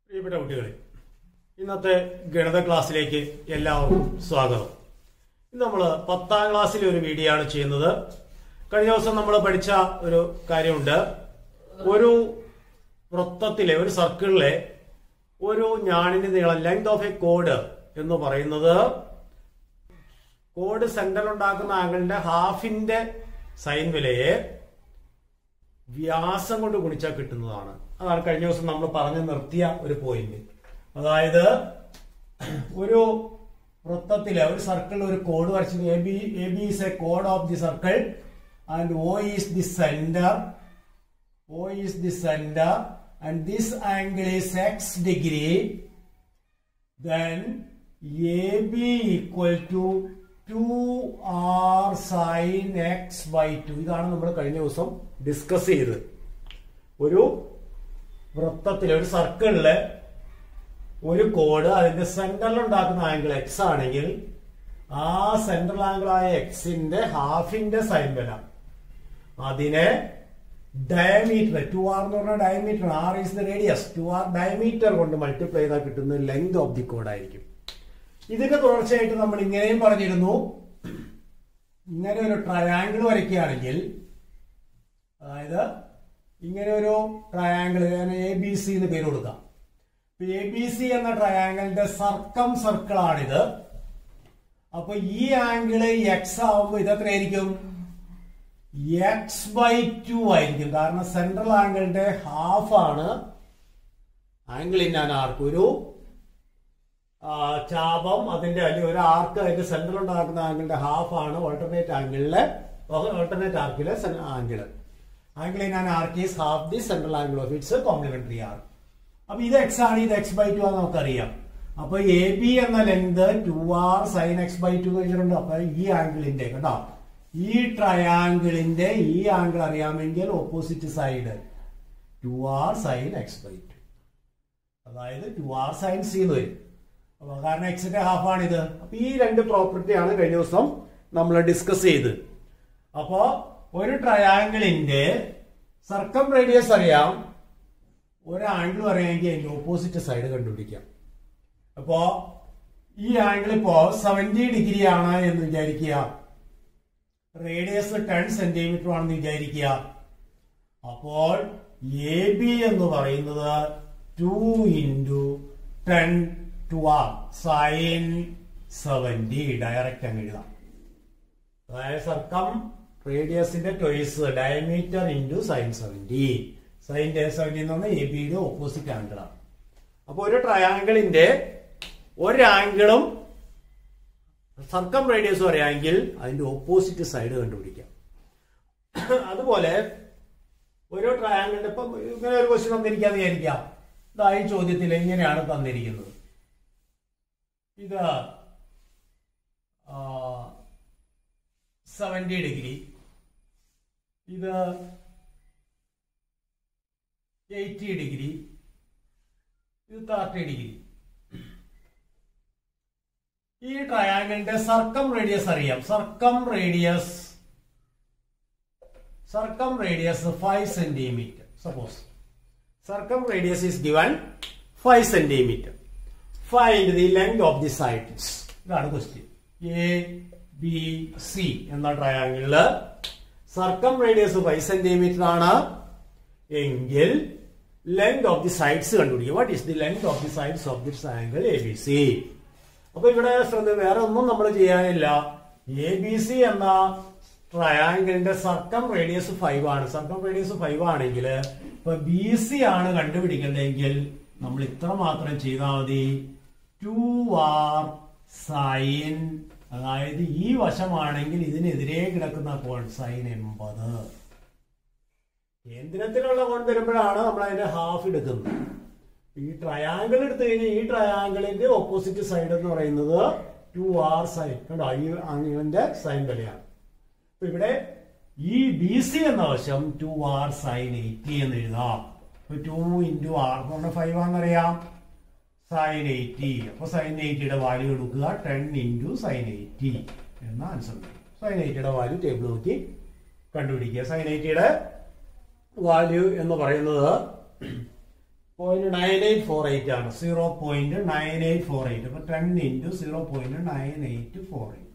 പ്രിയപ്പെട്ട കുട്ടികളെ ഇന്നത്തെ ഗണിത ക്ലാസ്സിലേക്ക് എല്ലാവർക്കും സ്വാഗതം ഇന്ന് നമ്മൾ പത്താം ക്ലാസ്സിലെ ഒരു വീഡിയോ ആണ് ചെയ്യുന്നത് കഴിഞ്ഞ ദിവസം നമ്മൾ പഠിച്ച ഒരു കാര്യമുണ്ട് ഒരു വൃത്തത്തിലെ ഒരു സർക്കിളിലെ ഒരു ഞാണിന്റെ നീളം ലെങ്ത് ഓഫ് എ കോഡ് എന്ന് പറയുന്നത് കോഡ് സെന്ററിൽ ഉണ്ടാക്കുന്ന ആംഗിളിന്റെ ഹാഫിന്റെ സൈൻ വിലയെ വ്യാസം കൊണ്ട് ഗുണിച്ചാൽ കിട്ടുന്നതാണ് അതാണ് കഴിഞ്ഞ ദിവസം നമ്മൾ പറഞ്ഞു നിർത്തിയ ഒരു പോയിന്റ് അതായത് ഒരു വൃത്തത്തിലെ ഒരു സർക്കിളിൽ ഒരു കോഡ് വരച്ചു A B A B is A കോഡ് of the circle and O is the centre O is the centre and this angle is X degree then AB equal to 2R sin x by 2 ഇതാണ് നമ്മൾ കഴിഞ്ഞ ദിവസം discuss ചെയ്തത് ഒരു വൃത്തത്തിലെ ഒരു സർക്കിളില് ഒരു code അതിന്റെ സെന്ററിൽ ഉണ്ടാക്കുന്ന ആംഗിൾ എക്സ് ആണെങ്കിൽ ആ സെൻട്രൽ ആംഗിൾ ആയ എക്സിന്റെ ഹാഫിന്റെ സൈൻ വില അതിനെ ഡയമീറ്റർ ടു ആർ എന്ന് പറഞ്ഞ diameter R is the radius two R diameter കൊണ്ട് മൾട്ടിപ്ലൈ ചെയ്താൽ കിട്ടുന്ന ലെങ്ത് ഓഫ് ദി കോഡ് ആയിരിക്കും ഇതിന്റെ തുടർച്ചയായിട്ട് നമ്മൾ ഇങ്ങനെയും പറഞ്ഞിരുന്നു ഇങ്ങനെ ഒരു ട്രയാങ്കിൾ വരയ്ക്കുകയാണെങ്കിൽ അതായത് ഇങ്ങനെ ഒരു ട്രയാങ്കിൾ എ ബി സി എന്ന് പേര് കൊടുക്കാം എ ബി സി എന്ന ട്രയാങ്കിളിന്റെ സർക്കം സർക്കിൾ ആണിത് അപ്പൊ ഈ ആംഗിള് എക്സ് ആവുമ്പോൾ ഇത് എത്രയായിരിക്കും എക്സ് ബൈ ടു ആയിരിക്കും കാരണം സെൻട്രൽ ആംഗിളിന്റെ ഹാഫ് ആണ് ആംഗിൾ ഇൻ ആൻ ആർക്ക് ഒരു ആ, ചാപം അതിന്റെ അല്ലെങ്കിൽ ഒരു ആർക്ക് അതിന്റെ സെന്ററിൽ ഉണ്ടാക്കുന്ന ആംഗിളിന്റെ ഹാഫ് ആണ് ഓൾട്ടർനേറ്റ് ആംഗിളിലെ ഓൾട്ടർനേറ്റ് ആർക്കിലെ angle angle in an arc is half the central angle of its complementary arc അപ്പൊ ഇത് എക്സ് ആണ് ഇത് എക്സ് ബൈ ടു ആണെന്ന് നമുക്കറിയാം അപ്പൊ എ ബി എന്ന length two R sine X by two കഴിഞ്ഞിട്ടുണ്ട് അപ്പൊ ഈ ആംഗിളിന്റെ കേട്ടോ ഈ ട്രയാങ്കിളിന്റെ ഈ ആംഗിൾ അറിയാമെങ്കിൽ opposite side two R sine X by two അതായത് ടു ആർ സൈൻ സി എന്ന് വരും അപ്പൊ കാരണം എക്സിന്റെ ഹാഫ് ആണിത് അപ്പൊ ഈ രണ്ട് പ്രോപ്പർട്ടി ആണ് കഴിഞ്ഞ ദിവസം നമ്മൾ ഡിസ്കസ് ചെയ്ത് അപ്പോ ഒരു ട്രയാങ്കിളിന്റെ സർക്കം റേഡിയസ് അറിയാം ഒരു ആംഗിൾ അറിയാമെങ്കിൽ അതിന്റെ ഓപ്പോസിറ്റ് സൈഡ് കണ്ടുപിടിക്കാം അപ്പോ ഈ ആംഗിൾ ഇപ്പോ സെവന്റി ഡിഗ്രി ആണ് എന്ന് വിചാരിക്കുക റേഡിയസ് ടെൻ സെന്റിമീറ്റർ ആണെന്ന് വിചാരിക്കുക അപ്പോൾ എ ബി എന്ന് പറയുന്നത് two into ten two R sine seventy direct അങ്ങ് എഴുതാം അതായത് സർക്കം റേഡിയസിന്റെ twice diameter into sine seventy sine seventy എന്ന് പറഞ്ഞാൽ എ ബിയുടെ ഓപ്പോസിറ്റ് ആംഗിളാണ് അപ്പൊ ഒരു ട്രയാങ്കിളിന്റെ ഒരു ആംഗിളും സർക്കം റേഡിയസ് പറയാമെങ്കിൽ അതിന്റെ ഓപ്പോസിറ്റ് സൈഡ് കണ്ടുപിടിക്കാം അതുപോലെ ഓരോ ട്രയാങ്കിളിന്റെ ഇപ്പം ഇങ്ങനെ ഒരു ക്വസ്റ്റ്യൻ തന്നിരിക്കാന്ന് വിചാരിക്കാം ഇതാ ഈ ചോദ്യത്തിൽ ഇങ്ങനെയാണ് തന്നിരിക്കുന്നത് ഇത് സെവന്റി ഡിഗ്രി ഇത് എയ്റ്റി ഡിഗ്രി ഇത് തേർട്ടി ഡിഗ്രി ഈ ട്രയാങ്കിളിന്റെ സർക്കം റേഡിയസ് അറിയാം circumradius circumradius five centimetre suppose circumradius is given five centimetre find the length of the sides ഇതാണ് ക്വസ്റ്റ്യൻ എ ബി സി എന്ന ട്രയാങ്കിളില് circumradius five centimetre ആണ് എങ്കിൽ length of the sides കണ്ടുപിടിക്കുക what is the length of the sides of this angle A B C അപ്പൊ ഇവിടെ ശ്രദ്ധ വേറെ ഒന്നും നമ്മൾ ചെയ്യാനില്ല എ ബി സി എന്ന ട്രയാങ്കിളിന്റെ സർക്കം റേഡിയസ് ഫൈവ് ആണ് സർക്കം റേഡിയസ് ഫൈവ് ആണെങ്കിൽ ഇപ്പൊ ബി സി ആണ് കണ്ടുപിടിക്കേണ്ടതെങ്കിൽ നമ്മൾ ഇത്ര മാത്രം ചെയ്താൽ മതി ടു ആർ സൈൻ അതായത് ഈ വശമാണെങ്കിൽ ഇതിനെതിരെ കിടക്കുന്ന കോൺ സൈൻ എൺപത് കേന്ദ്രത്തിലുള്ള കോൺ വരുമ്പോഴാണ് നമ്മൾ അതിന്റെ ഹാഫ് എടുക്കുന്നത് ഈ ട്രയാങ്കിൾ എടുത്തു കഴിഞ്ഞാൽ ഈ ട്രയാങ്കിളിന്റെ ഓപ്പോസിറ്റ് സൈഡ് എന്ന് പറയുന്നത് ടു ആർ സൈൻ കണ്ടോ ഈ ആംഗിളിന്റെ സൈൻ വിലയാണ് അപ്പൊ ഇവിടെ ഈ ബി സി എന്ന വശം ടു ആർ സൈൻ എയ്റ്റി എന്ന് എഴുതാം ടു ഇൻറ്റു ആർ എന്ന് പറഞ്ഞാൽ ഫൈവ് ആണെന്നറിയാം സൈൻ എയ്റ്റി അപ്പൊ സൈൻ എയ്റ്റിയുടെ വാല്യൂ എടുക്കുക ടെൻ ഇൻറ്റു സൈൻ എയ്റ്റി എന്ന ആൻസർ സൈൻ എയ്റ്റിയുടെ വാല്യൂ ടേബിൾ നോക്കി കണ്ടുപിടിക്കുക സൈൻ എയ്റ്റിയുടെ വാല്യൂ എന്ന് പറയുന്നത് point nine eight four eight ആണ് zero point nine eight four eight അപ്പൊ ten into zero point nine eight four eight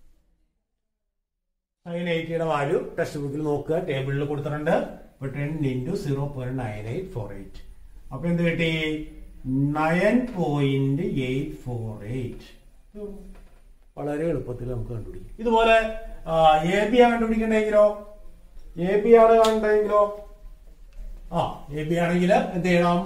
sine എയ്റ്റിയുടെ വാല്യൂ ടെക്സ്റ്റ് ബുക്കിൽ നോക്കുക ടേബിളിൽ കൊടുത്തിട്ടുണ്ട് അപ്പൊ ten into zero point nine eight four eight അപ്പൊ എന്ത് കിട്ടി nine point eight four eight വളരെ എളുപ്പത്തിൽ നമുക്ക് കണ്ടുപിടിക്കും ഇതുപോലെ എ ബി ആണ് കണ്ടുപിടിക്കണ്ടെങ്കിലോ എ ബി ആണ് കണ്ടെങ്കിലോ ആ എ ബി ആണെങ്കിൽ എന്ത് ചെയ്യണം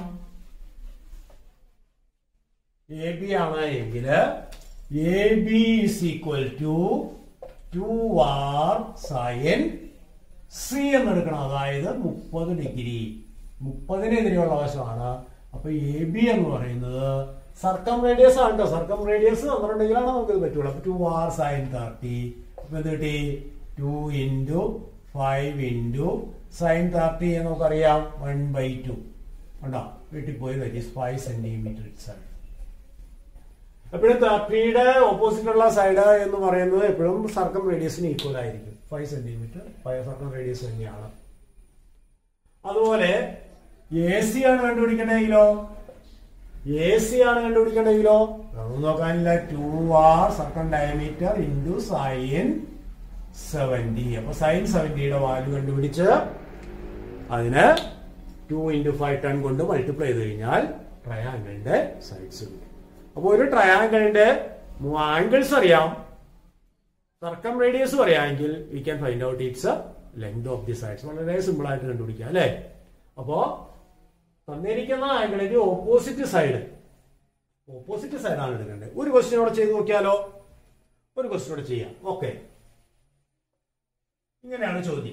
എ ബി ആണ് എങ്കിൽ A B is equal to two R sine C എന്ന് എടുക്കണം അതായത് മുപ്പത് ഡിഗ്രി മുപ്പതിനെതിരെയുള്ള വശമാണ് അപ്പൊ എ ബി എന്ന് പറയുന്നത് സർക്കം റേഡിയസ് ആണ് കേട്ടോ സർക്കം റേഡിയസ് തന്നിട്ടുണ്ടെങ്കിലാണ് നമുക്ക് ഇത് പറ്റുള്ളൂ അപ്പൊ ടു ആർ സൈൻ തേർട്ടി അപ്പൊ എന്ത് കിട്ടി two into five into sine thirty എന്ന് നമുക്കറിയാം വൺ ബൈ ടു ഉണ്ടോ വീട്ടിൽ പോയി that is five centimetre it's എപ്പോഴും തേർട്ടിയുടെ ഓപ്പോസിറ്റ് ഉള്ള സൈഡ് എന്ന് പറയുന്നത് എപ്പോഴും സർക്കം റേഡിയസിന് ഈക്വൽ ആയിരിക്കും five centimetre five circumradius തന്നെയാണ് അതുപോലെ എ സി ആണ് കണ്ടുപിടിക്കണമെങ്കിലോ എ സി ആണ് കണ്ടുപിടിക്കണമെങ്കിലോ അതൊന്നും നോക്കാനില്ല two R circumdiameter into sine seventy അപ്പൊ സൈൻ സെവന്റിയുടെ വാല്യൂ കണ്ടുപിടിച്ച് അതിന് ടു ഇൻറ്റു ഫൈവ് ടെൻ കൊണ്ട് മൾട്ടിപ്ലൈ ചെയ്ത് കഴിഞ്ഞാൽ ട്രയാങ്കിളിന്റെ സൈഡ്സ് കിട്ടും അപ്പൊ ഒരു ട്രയാങ്കിളിന്റെ ആംഗിൾസ് അറിയാം സർക്കം റേഡിയസും അറിയാമെങ്കിൽ we can find out its length of the sides വളരെ സിമ്പിൾ ആയിട്ട് കണ്ടുപിടിക്കാം അല്ലെ അപ്പോ തന്നിരിക്കുന്ന ആംഗിളിന്റെ ഓപ്പോസിറ്റ് സൈഡ് ഓപ്പോസിറ്റ് സൈഡാണ് എടുക്കേണ്ടത് ഒരു ക്വസ്റ്റ്യൻ കൂടെ ചെയ്ത് നോക്കിയാലോ ഒരു ക്വസ്റ്റ്യൻ കൂടെ ചെയ്യാം ഓക്കെ ഇങ്ങനെയാണ് ചോദ്യം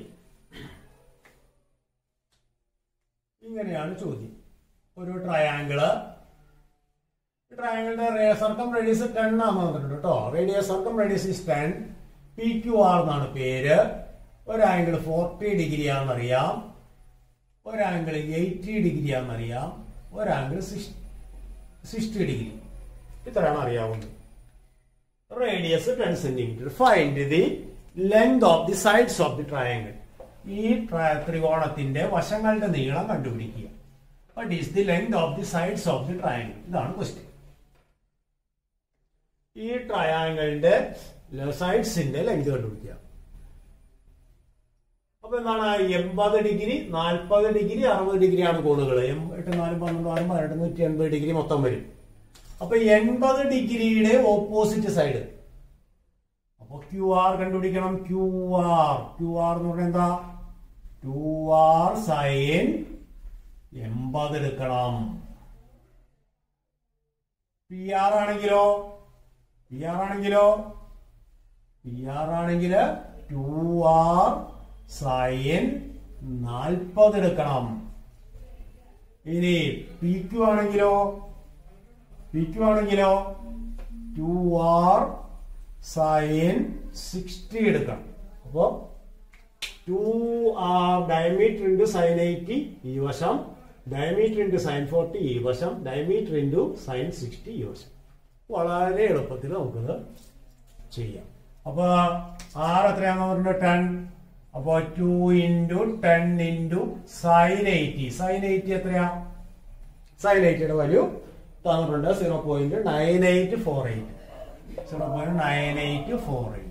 ഇങ്ങനെയാണ് ചോദ്യം ഒരു ട്രയാങ്കിള് ട്രയാങ്കിളിന്റെ സർക്കം റേഡിയസ് ടെൻ ആണെന്ന് പറഞ്ഞിട്ടുണ്ട് കേട്ടോ radius circumradius is ten P Q R എന്നാണ് പേര് ഒരു ആംഗിൾ ഫോർട്ടി ഡിഗ്രി ആണെന്നറിയാം ഒരു ആംഗിൾ എയ്റ്റി ഡിഗ്രി ആണെന്നറിയാം ഒരു ആംഗിൾ സിക്സ്റ്റി ഡിഗ്രി ഇത്രയാണ് അറിയാവുന്നത് radius ten centimetre find the length of the sides of the triangle ഈ ത്രികോണത്തിന്റെ വശങ്ങളുടെ നീളം കണ്ടുപിടിക്കുക what is the length of the sides of the triangle ഇതാണ് ക്വസ്റ്റ്യൻ ഈ ട്രയാങ്കിളിന്റെ സൈഡ്സിന്റെ ലെങ്ത് കണ്ടുപിടിക്കുക അപ്പൊ എന്താണ് എൺപത് ഡിഗ്രി നാൽപ്പത് ഡിഗ്രി അറുപത് ഡിഗ്രിയാണ് കോണുകൾ എട്ട് നാലും പന്ത്രണ്ട് ആറും പതിനെട്ട് നൂറ്റി എൺപത് ഡിഗ്രി മൊത്തം വരും അപ്പൊ എൺപത് ഡിഗ്രിയുടെ ഓപ്പോസിറ്റ് സൈഡ് അപ്പൊ ക്യു ആർ കണ്ടുപിടിക്കണം ക്യു ആർ ക്യു ആർ എന്ന് പറഞ്ഞാൽ എന്താ ടു ആർ സൈൻ എൺപത് എടുക്കണം പി ആർ ആണെങ്കിലോ പി ആർ ആണെങ്കിലോ പി ആർ ആണെങ്കിൽ ടു ആർ സൈൻ നാൽപ്പത് എടുക്കണം ഇനി പി ക്യു ആണെങ്കിലോ പി ക്യു ആണെങ്കിലോ ടു ആർ സൈൻ സിക്സ്റ്റി എടുക്കണം അപ്പോ two R diameter into sine eighty ഈ വശം ഡയമീറ്റർ ഇൻറ്റു സൈൻ ഫോർട്ടി ഈ വശം ഡയമീറ്റർ ഇൻറ്റു സൈൻ സിക്സ്റ്റി ഈ വശം വളരെ എളുപ്പത്തിൽ നമുക്കത് ചെയ്യാം അപ്പൊ ആർ എത്രയാണെന്ന് പറഞ്ഞിട്ട് ടെൻ അപ്പൊ two into ten into sine eighty sine eighty എത്രയാ സൈൻ എയ്റ്റിയുടെ വാല്യൂ തന്നിട്ടുണ്ട് zero point nine eight four eight zero point nine eight four eight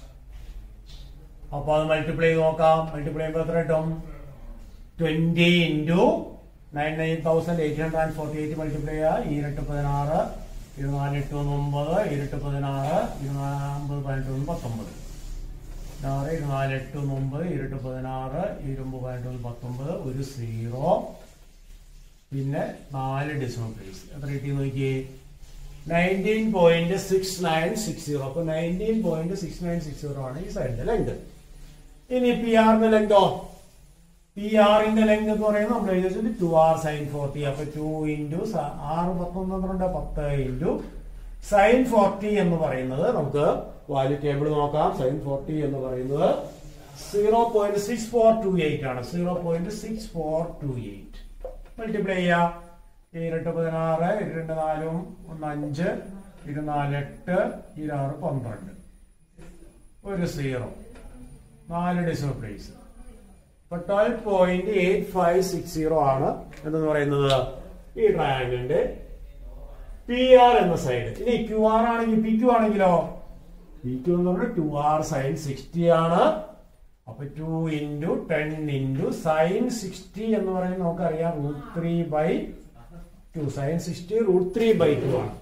അപ്പൊ അത് മൾട്ടിപ്ലൈ ചെയ്ത് നോക്കാം മൾട്ടിപ്ലൈ ചെയ്യുമ്പോൾ എത്ര കിട്ടും twenty into nine nine thousand eight hundred and forty eight multiply ചെയ്യുക ഇരുട്ട് പതിനാറ് ഇരുപത്തിനാല് എട്ട് ഒന്ന് ഒമ്പത് ഇരുട്ട് പതിനാറ് ഇരുപത് പതിനെട്ട് ഒന്ന് പത്തൊമ്പത് ആറ് ഇരുപത്തിനാല് എട്ട് ഒന്ന് ഒമ്പത് ഇരുട്ട് പതിനാറ് ഇരുമ്പ് പതിനെട്ട് ഒന്ന് പത്തൊമ്പത് ഒരു സീറോ പിന്നെ നാല് ഡെസിമൽ പ്ലേസ് എത്ര കിട്ടി നോക്കിയേ nineteen point six nine six zero അപ്പൊ nineteen point six nine six zero ആണ് ഈ സൈഡിന്റെ ലെങ്ത് ഇനി പി ആറിന്റെ ലെങ്തോ പി ആറിന്റെ ലെങ്ത് എന്ന് പറയുന്നത് നമ്മൾ എഴുതി വെച്ചത് ടു ആർ സൈൻ ഫോർട്ടി അപ്പൊ ടു ഇൻറ്റു ആറ് പത്തൊന്ന് പന്ത്രണ്ട് പത്ത് ഇൻറ്റു സൈൻ ഫോർട്ടി എന്ന് പറയുന്നത് നമുക്ക് വാല്യൂ ടേബിൾ നോക്കാം സൈൻ ഫോർട്ടി എന്ന് പറയുന്നത് zero point six four two eight ആണ് zero point six four two eight multiply ചെയ്യാം ഇരുട്ട് പതിനാറ് ഇരുണ്ട് നാലും ഒന്ന് അഞ്ച് ഇരുനാല് എട്ട് ഇരാറ് പന്ത്രണ്ട് ഒരു സീറോ നാല് ഡെസിമൽ പ്ലേസ് അപ്പൊ twelve point eight five six zero ആണ് എന്ന് പറയുന്നത് ഈ ട്രയാങ്കിളിന്റെ പി ആർ എന്ന സൈഡ് ഇനി ക്യു ആർ ആണെങ്കിൽ പി ക്യു ആണെങ്കിലോ പി ക്യു എന്ന് പറഞ്ഞാൽ ടു ആർ സൈൻ സിക്സ്റ്റി ആണ് അപ്പൊ two into ten into sine sixty എന്ന് പറയുന്നത് നമുക്കറിയാം root three by two sine sixty root three by two ആണ്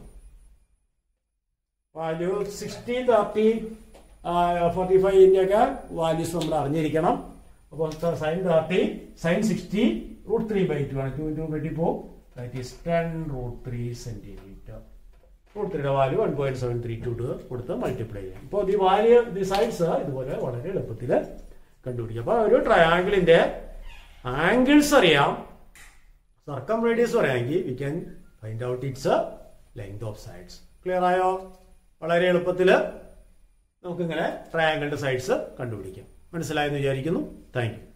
വാല്യൂ സിക്സ്റ്റി തേർട്ടി ഫോർട്ടി ഫൈവിന്റെ ഒക്കെ വാല്യൂസ് നമ്മൾ അറിഞ്ഞിരിക്കണം അപ്പോൾ sine thirty sine sixty root three by two ആണ് two into twenty four that is ten root three centimetre root ത്രീയുടെ value one point seven three two കൊടുത്ത് multiply ചെയ്യാം അപ്പോൾ ദി വാല്യൂ ദി സൈഡ്സ് ഇതുപോലെ വളരെ എളുപ്പത്തിൽ കണ്ടുപിടിക്കാം അപ്പോൾ ഒരു ട്രയാങ്കിളിന്റെ ആംഗിൾസ് അറിയാം സർക്കം റേഡിയസ് പറയാമെങ്കിൽ we can find out its length of sides clear ആയോ വളരെ എളുപ്പത്തിൽ നമുക്കിങ്ങനെ ട്രയാങ്കിളിന്റെ സൈഡ്സ് കണ്ടുപിടിക്കാം മനസ്സിലായെന്ന് വിചാരിക്കുന്നു താങ്ക് യു